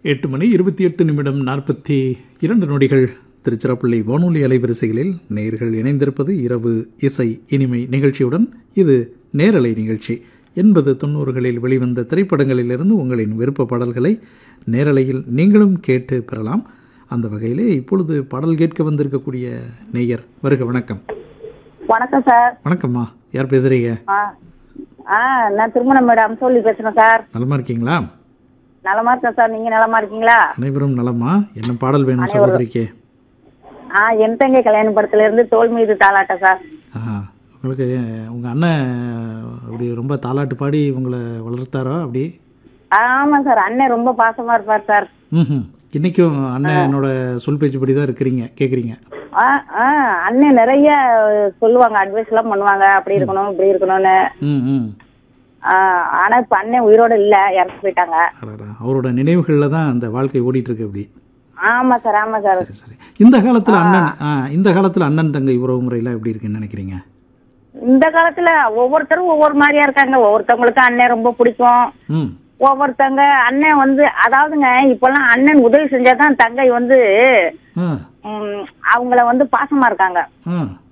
எட்டு மணி இருபத்தி எட்டு நிமிடம் நாற்பத்தி இரண்டு நொடிகள் திருச்சிராப்பள்ளி வானொலி அலைவரிசைகளில் நேர்கள் இணைந்திருப்பது இரவு இசை இனிமை நிகழ்ச்சியுடன் இது நேரலை நிகழ்ச்சி எண்பது தொண்ணூறுகளில் வெளிவந்த திரைப்படங்களிலிருந்து உங்களின் விருப்ப பாடல்களை நேரலையில் நீங்களும் கேட்டு பெறலாம் அந்த வகையிலே இப்பொழுது பாடல் கேட்க வந்திருக்கக்கூடிய நேயர் வருக வணக்கம் வணக்கம் சார் வணக்கம்மா யார் பேசுறீங்க ஆ ஆ நான் திருமணம் மேடம் சொல்லி பேசுறேன் சார் நலமா இருக்கீங்களா நலமா இருக்கேன் சார் நீங்க நலமா இருக்கீங்களா அனைவரும் நலமா என்ன பாடல் வேணும் சகோதரிக்கு ஆ என் தங்கை கல்யாண படத்துல இருந்து தோல் மீது தாளாட்ட சார் ஆஹா உங்களுக்கு உங்கள் அண்ணன் அப்படி ரொம்ப தாலாட்டு பாடி உங்களை வளர்த்தாரோ அப்படி ஆமா சார் அண்ணன் ரொம்ப பாசமா இருப்பார் சார் ம் இன்றைக்கும் அண்ணனோட சொல் பேச்சுப்படி தான் இருக்கிறீங்க கேட்குறீங்க ஆ ஆ அண்ணன் நிறைய சொல்லுவாங்க அட்வைஸ் எல்லாம் பண்ணுவாங்க அப்படி இருக்கணும் இப்படி இருக்கணும்னு ம் ம் ஆ, ஆனா இப்ப அண்ணன் உயிரோட இல்ல இறந்து போயிட்டாங்க அடடா அவரோட நினைவுகளில் தான் அந்த வாழ்க்கை ஓடிட்டு இருக்கு அப்படி ஆமா சார் ஆமா சார் சரி சரி இந்த காலத்தில் அண்ணன் ஆ இந்த காலத்தில் அண்ணன் தங்கை உறவு முறையெல்லாம் எப்படி இருக்குன்னு நினைக்கிறீங்க இந்த காலத்துல ஒவ்வொருத்தரும் ஒவ்வொரு மாதிரியா இருக்காங்க ஒவ்வொருத்தவங்களுக்கு அண்ணன் ரொம்ப பிடிக்கும் ம் ஒவ்வொருத்தங்க அண்ணன் வந்து அதாவதுங்க இப்பெல்லாம் அண்ணன் உதவி செஞ்சாதான் தங்கை வந்து ஆ ம், அவங்கள வந்து பாசமா இருக்காங்க ஆ